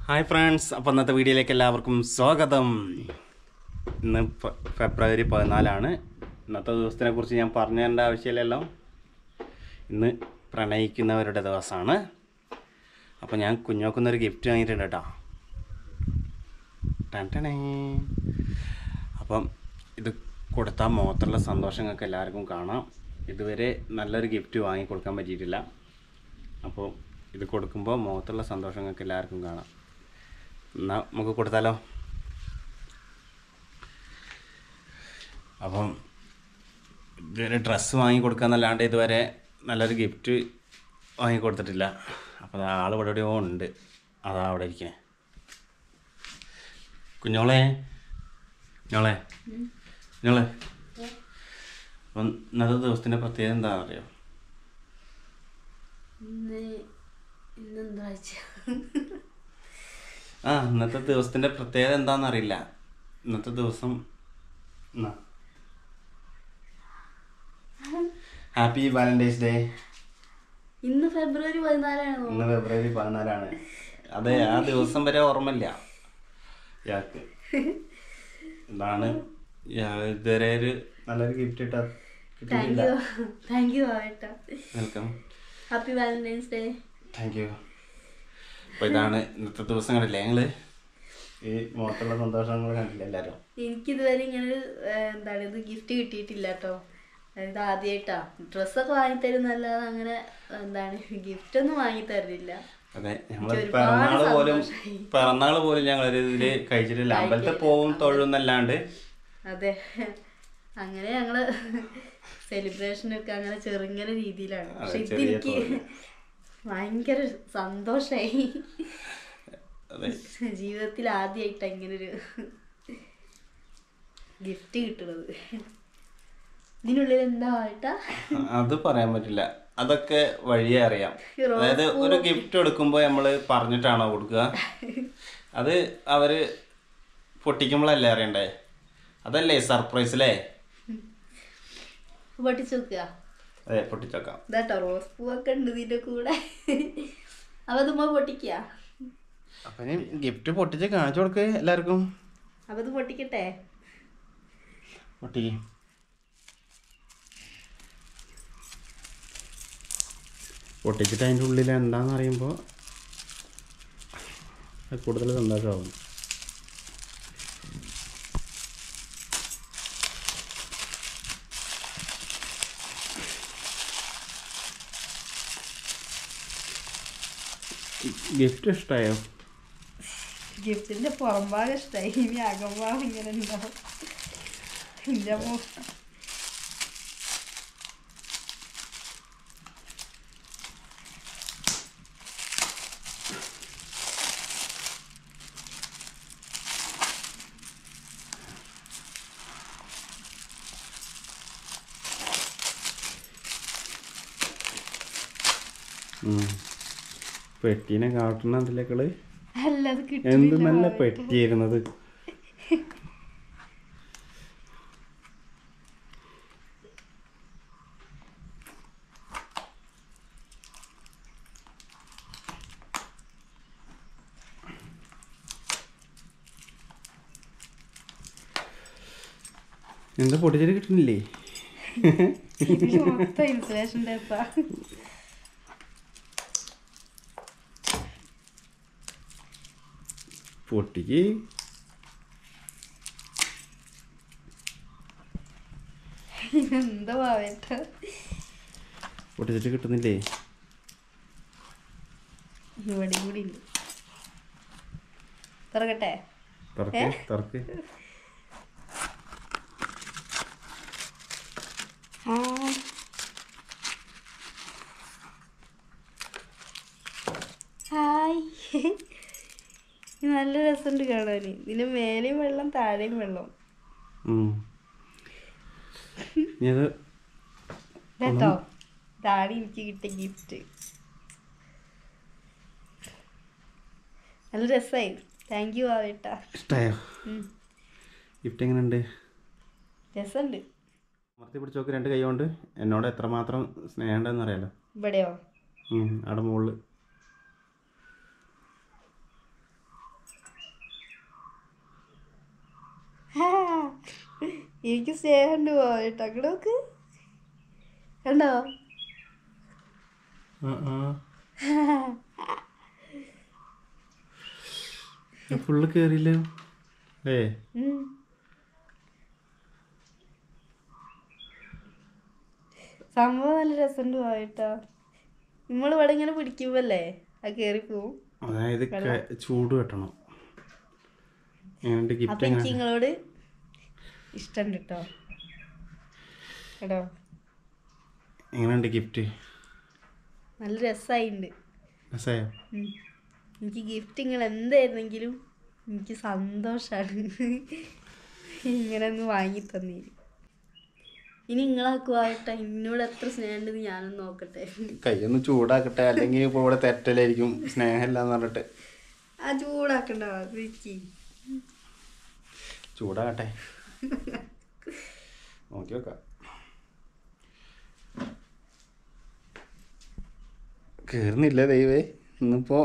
Hi friends അപ്പോൾ ഇന്നത്തെ വീഡിയോയിലേക്ക് എല്ലാവർക്കും സ്വാഗതം ഇന്ന് ഫ- ഫെബ്രുവരി പതിനാലാണ് ഇന്നത്തെ ദിവസത്തിനെ കുറിച്ച് ഞാൻ പറഞ്ഞു തരേണ്ട ആവശ്യമില്ലല്ലോ ഇന്ന് പ്രണയിക്കുന്നവരുടെ ദിവസമാണ് അപ്പോൾ ഞാൻ കുഞ്ഞോക്കുന്നൊരു ഗിഫ്റ്റ് വാങ്ങിയിട്ടുണ്ട് കേട്ടോ ടണ്ടണേ അപ്പം ഇത് കൊടുത്താൽ മുഖത്തുള്ള സന്തോഷം നിങ്ങൾക്ക് എല്ലാവർക്കും കാണാം ഇതുവരെ നല്ലൊരു ഗിഫ്റ്റ് വാങ്ങി കൊടുക്കാൻ പറ്റിയിട്ടില്ല അപ്പോൾ ഇത് കൊടുക്കുമ്പോൾ മുഖത്തുള്ള സന്തോഷം നിങ്ങൾക്ക് എല്ലാവർക്കും കാണാം എന്നാൽ നമുക്ക് കൊടുത്താലോ അപ്പം ഇതുവരെ ഡ്രസ്സ് വാങ്ങി കൊടുക്കാന്നല്ലാണ്ട് ഇതുവരെ നല്ലൊരു ഗിഫ്റ്റ് വാങ്ങി കൊടുത്തിട്ടില്ല അപ്പോൾ ആൾ ഇവിടെ എവിടെയോ ഉണ്ട് അതാ അവിടെ ഇരിക്കണേ കുഞ്ഞോളെ കുഞ്ഞോളെ കുഞ്ഞോളെ അപ്പം ഇന്നത്തെ ദിവസത്തിൻ്റെ പ്രത്യേകത എന്താ അറിയോ ഇന്ന് ഇന്നെന്താ ആഴ്ച ആ ഇന്നത്തെ ദിവസത്തിൻ്റെ പ്രത്യേകത എന്താണെന്നറിയില്ല ഇന്നത്തെ ദിവസം എന്നാ. ഹാപ്പി വാലന്റൈൻസ് ഡേ ഇന്ന് ഫെബ്രുവരി പതിനാലാണോ ഇന്ന് ഫെബ്രുവരി പതിനാലാണ് അതെ ആ ദിവസം വരെ ഓർമ്മയില്ല ഇയാൾക്ക് ഇതാണ് ഇയാൾ ഇതുവരെ ഒരു നല്ലൊരു ഗിഫ്റ്റ് ഇട്ടാ താങ്ക് കിട്ടിയിട്ടില്ല യു താങ്ക് യു ആവേട്ടാ welcome happy Valentine's Day thank you അപ്പോൾ ഇതാണ് ഇന്നത്തെ ദിവസം കണ്ടില്ലേ ഞങ്ങൾ ഈ മുഖത്തുള്ള സന്തോഷങ്ങൾ കണ്ടില്ല എല്ലാവരും എനിക്കിതുവരെ ഇങ്ങനെ ഒരു, ഏഹ്, എന്താണ് ഇത് ഗിഫ്റ്റ് കിട്ടിയിട്ടില്ല കേട്ടോ ഇത് ആദ്യമായിട്ടാ ഡ്രസ്സൊക്കെ വാങ്ങിത്തരുന്നല്ലാതെ അങ്ങനെ എന്താണ് ഗിഫ്റ്റ് ഒന്നും വാങ്ങി തരുന്നില്ല അതെ ഞങ്ങൾ എനിക്ക് ഒരുപാട് പിറന്നാൾ പോലും സന്തോഷായി. പിറന്നാൾ പോലും ഞങ്ങൾ ഒരു ഇതില് കഴിച്ചിട്ടില്ല അമ്പലത്തിൽ പോവും തൊഴുന്നല്ലാണ്ട് അതെ അങ്ങനെ ഞങ്ങള് സെലിബ്രേഷനൊക്കെ അങ്ങനെ ചെറുങ്ങനെ രീതിയിലാണ് അതെ, പക്ഷെ ചെറിയ ഇതെനിക്ക് തോതില്. ഭയങ്കര സന്തോഷായി അതെ ജീവിതത്തിൽ ആദ്യമായിട്ടാ ഇങ്ങനൊരു ഗിഫ്റ്റ് കിട്ടുന്നത് ഇതിനുള്ളിൽ എന്താ ആയിട്ടാ അത് പറയാൻ പറ്റില്ല അതൊക്കെ വഴിയേ അറിയാം ഈ റോസ് അതായത് ഒരു ഗിഫ്റ്റ് എടുക്കുമ്പോൾ നമ്മൾ പറഞ്ഞിട്ടാണോ കൊടുക്കുക അത് അവര് പൊട്ടിക്കുമ്പോഴല്ലേ അറിയണ്ടേ അതല്ലേ സർപ്രൈസ് അല്ലേ പൊട്ടിച്ചു നോക്കുക അതെ പൊട്ടിച്ചേക്കാം ഇതാട്ടോ റോസ് പൂവൊക്കെ ഉണ്ട് ഇതിന്റെ കൂടെ അപ്പൊ അതുമ്പോ പൊട്ടിക്കുക അപ്പൊ ഇനി ഗിഫ്റ്റ് പൊട്ടിച്ച് കാണിച്ചു കൊടുക്ക് എല്ലാവർക്കും അപ്പൊ ഇത് പൊട്ടിക്കട്ടെ പൊട്ടിക്ക് പൊട്ടിച്ചിട്ട് അതിൻ്റെ ഉള്ളിൽ എന്താണെന്ന് അറിയുമ്പോൾ കൂടുതൽ സന്തോഷമാവും ഗിഫ്റ്റ് ഇഷ്ടമായോ ഗിഫ്റ്റിന്റെ പുറംഭാഗം ഇഷ്ടമായി ഇനി അകംഭാഗം ഇങ്ങനെ ഉണ്ടാവും ഇന്റെ അമ്മോ. ഉം. പെട്ടീനെ കാട്ടണ അതിലേക്കള് അല്ല അത് എന്ത് കിട്ടുന്നില്ല നല്ല പെട്ടിയായിരുന്നത് എന്താ പൊട്ടിച്ചിട്ട് കിട്ടുന്നില്ലേ ഇതില് മൊത്തം ഇൻസുലേഷൻ ടേപ്പാ പൊട്ടിക്ക് എന്താ പാവേട്ട പൊട്ടിച്ചിട്ട് കിട്ടുന്നില്ലേ ഇവിടെ കൂടി ഉണ്ട് തുറക്കട്ടെ തുറക്ക് തുറക്ക് ഹായ് ഹായ് ഇത് നല്ല രസമുണ്ട് കാണാൻ ഇതിന് മേലെയും വെള്ളം താഴെയും വെള്ളം ഉം. ഇനി അത് കേട്ടോ ഇതാണ് എനിക്ക് കിട്ടിയ ഗിഫ്റ്റ് നല്ല രസമായി താങ്ക് യു ആവേട്ടാ ഇഷ്ടമായോ ഗിഫ്റ്റ് എങ്ങനെയുണ്ട് രസമുണ്ട് അമർത്തി പിടിച്ച് നോക്ക് രണ്ട് കൈ കൊണ്ട് എന്നോട് എത്രമാത്രം സ്നേഹമുണ്ടെന്ന് അറിയാലോ ഇവിടെയോ ഉം, അവിടെ മുകളിൽ എനിക്ക് സ്നേഹമുണ്ട് പോയിട്ട് അങ്ങോട്ട് നോക്ക് കണ്ടോ ഫുള്ള് കേറിയില്ല ഏ ഉം. സംഭവം നല്ല രസമുണ്ട് പോയിട്ടോ നമ്മൾ ഇവിടെ ഇങ്ങനെ പിടിക്കുമ്പല്ലേ അത് കേറി പോവും അതായത് ക- ചൂട് വെട്ടണം എങ്ങനെയുണ്ട് അപ്പൊ ഗിഫ്റ്റ് എനിക്ക് എങ്ങനെ നിങ്ങളോട് ഇഷ്ടമുണ്ട് കേട്ടോ കേട്ടോ എങ്ങനെയുണ്ട് ഗിഫ്റ്റ് നല്ല രസമായിട്ടുണ്ട് രസമായോ ഉം. എനിക്ക് ഗിഫ്റ്റ് നിങ്ങൾ എന്തായിരുന്നെങ്കിലും എനിക്ക് സന്തോഷാണ് ഇങ്ങനെ ഒന്ന് വാങ്ങി തന്നീര് ഇനി നിങ്ങളാക്കുവാട്ടെ എന്നോട് എത്ര സ്നേഹമുണ്ടെന്ന് ഞാനൊന്ന് നോക്കട്ടെ കൈയൊന്ന് ചൂടാക്കട്ടെ അല്ലെങ്കിൽ ഇപ്പോൾ ഇവിടെ തെറ്റലായിരിക്കും സ്നേഹമില്ല എന്ന് പറഞ്ഞിട്ട് ആ ചൂടാക്കണ്ട വിക്കി ചൂടാകട്ടെ നോക്കി നോക്കാം കേറുന്നില്ല ദൈവേ ഇന്നിപ്പോ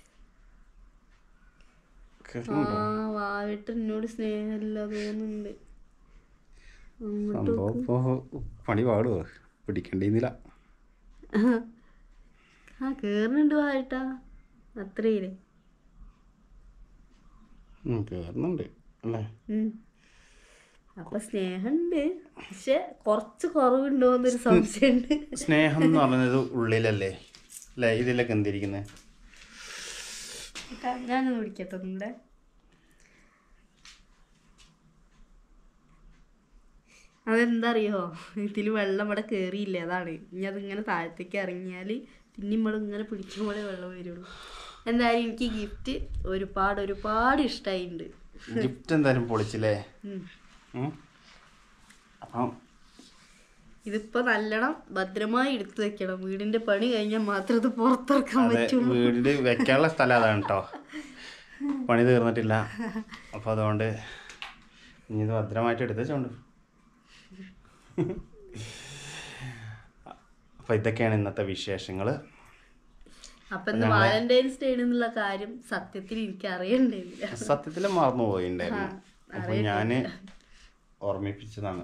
ആ കേറുന്നുണ്ടോ വാവിട്ട് എന്നോട് സ്നേഹമില്ല തോന്നുന്നുണ്ട് സംഭവം ഇപ്പോ പണി പാടുവോ പിടിക്കേണ്ടിന്നില്ല ആ കേറുന്നുണ്ട് വായിട്ടാ അത്രയില്ലേ കേറുന്നുണ്ട് അല്ലേ ഉം. അപ്പൊ സ്നേഹമുണ്ട് പക്ഷെ കുറച്ച് കുറവുണ്ടോന്നൊരു സംശയമുണ്ട് സ്നേഹം എന്ന് പറയുന്നത് ഉള്ളിലല്ലേ അല്ലേ ഇതിലൊക്കെ എന്തിരിക്കുന്നത് ഞാനൊന്ന് പിടിക്കട്ടെ ഒന്നുകൂടെ അതെന്താ അറിയോ ഇതിൽ വെള്ളം ഇവിടെ കയറിയില്ല അതാണ് ഇനി അതിങ്ങനെ താഴത്തേക്ക് ഇറങ്ങിയാൽ പിന്നെ നമ്മൾ ഇങ്ങനെ പിടിക്കുമ്പോഴേ വെള്ളം വരുള്ളൂ എന്തായാലും എനിക്ക് ഗിഫ്റ്റ് ഒരുപാട് ഒരുപാട് ഇഷ്ടമായിട്ടുണ്ട് ഗിഫ്റ്റ് എന്തായാലും പൊളിച്ചില്ലേ ഉം. ഉം. അപ്പം ഇതിപ്പോ നല്ലോണം ഭദ്രമായി എടുത്തു വെക്കണം വീടിന്റെ പണി കഴിഞ്ഞാൽ മാത്രം ഇത് പുറത്തിറക്കാൻ അതെ പറ്റുള്ളൂ വീടിന്റെ വെക്കാനുള്ള സ്ഥലം അതാണ് കേട്ടോ പണി തീർന്നിട്ടില്ല അപ്പോൾ അതുകൊണ്ട് ഇനി ഇത് ഭദ്രമായിട്ട് എടുത്ത് വെച്ചോണ്ട് അപ്പോൾ ഇതൊക്കെയാണ് ഇന്നത്തെ വിശേഷങ്ങൾ അപ്പൊ ഇന്ന് വാലന്റൈൻസ് ഡേ എന്നുള്ള കാര്യം സത്യത്തിൽ എനിക്ക് അറിയണ്ടില്ല സത്യത്തിൽ മറന്നു പോയിണ്ടായിരുന്നു അപ്പോൾ ഞാൻ ഓർമ്മിപ്പിച്ചതാണ്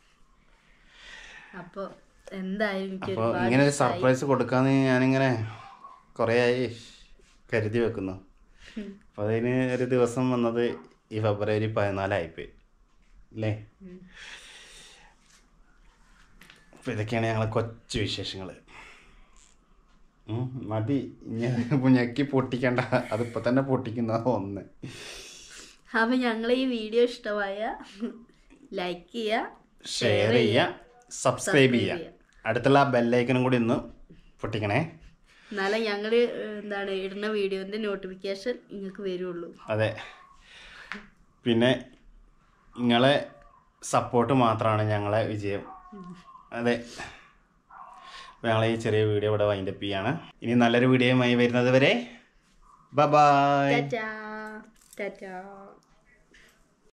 അപ്പൊ എന്തായാലും എനിക്ക് അപ്പോൾ ഒരുപാട് ഇങ്ങനെ ഒരു ഇഷ്ടായി. സർപ്രൈസ് കൊടുക്കാന്ന് ഞാനിങ്ങനെ കുറേ ആയി കരുതി വെക്കുന്നു അപ്പോൾ അതിന് ഒരു ദിവസം വന്നത് ഈ ഫെബ്രുവരി പതിനാലായിപ്പോയി അല്ലേ ഉം. അപ്പോൾ ഇതൊക്കെയാണ് ഞങ്ങളെ കൊച്ചു വിശേഷങ്ങൾ മതി ഇനി ഞെക്കി പൊട്ടിക്കണ്ട അതിപ്പോൾ തന്നെ പൊട്ടിക്കുന്ന ഒന്ന് അപ്പൊ ഞങ്ങളെ ഈ വീഡിയോ ഇഷ്ടമായ ലൈക്ക് ചെയ്യുക ഷെയർ ചെയ്യുക സബ്സ്ക്രൈബ് ചെയ്യുക അടുത്തുള്ള ബെല്ലൈക്കനും കൂടി ഒന്ന് പൊട്ടിക്കണേ എന്നാലേ ഞങ്ങള് എന്താണ് ഇടുന്ന വീഡിയോന്റെ നോട്ടിഫിക്കേഷൻ നിങ്ങൾക്ക് വരുള്ളൂ അതെ പിന്നെ നിങ്ങളെ സപ്പോർട്ട് മാത്രമാണ് ഞങ്ങളെ വിജയം അതെ അപ്പോൾ ഞങ്ങൾ ഈ ചെറിയ വീഡിയോ ഇവിടെ വൈൻഡപ്പ് ചെയ്യാണ് ഇനി നല്ലൊരു വീഡിയോയുമായി വരുന്നത് വരെ ബ ബായ് ടാറ്റാ ടാറ്റാ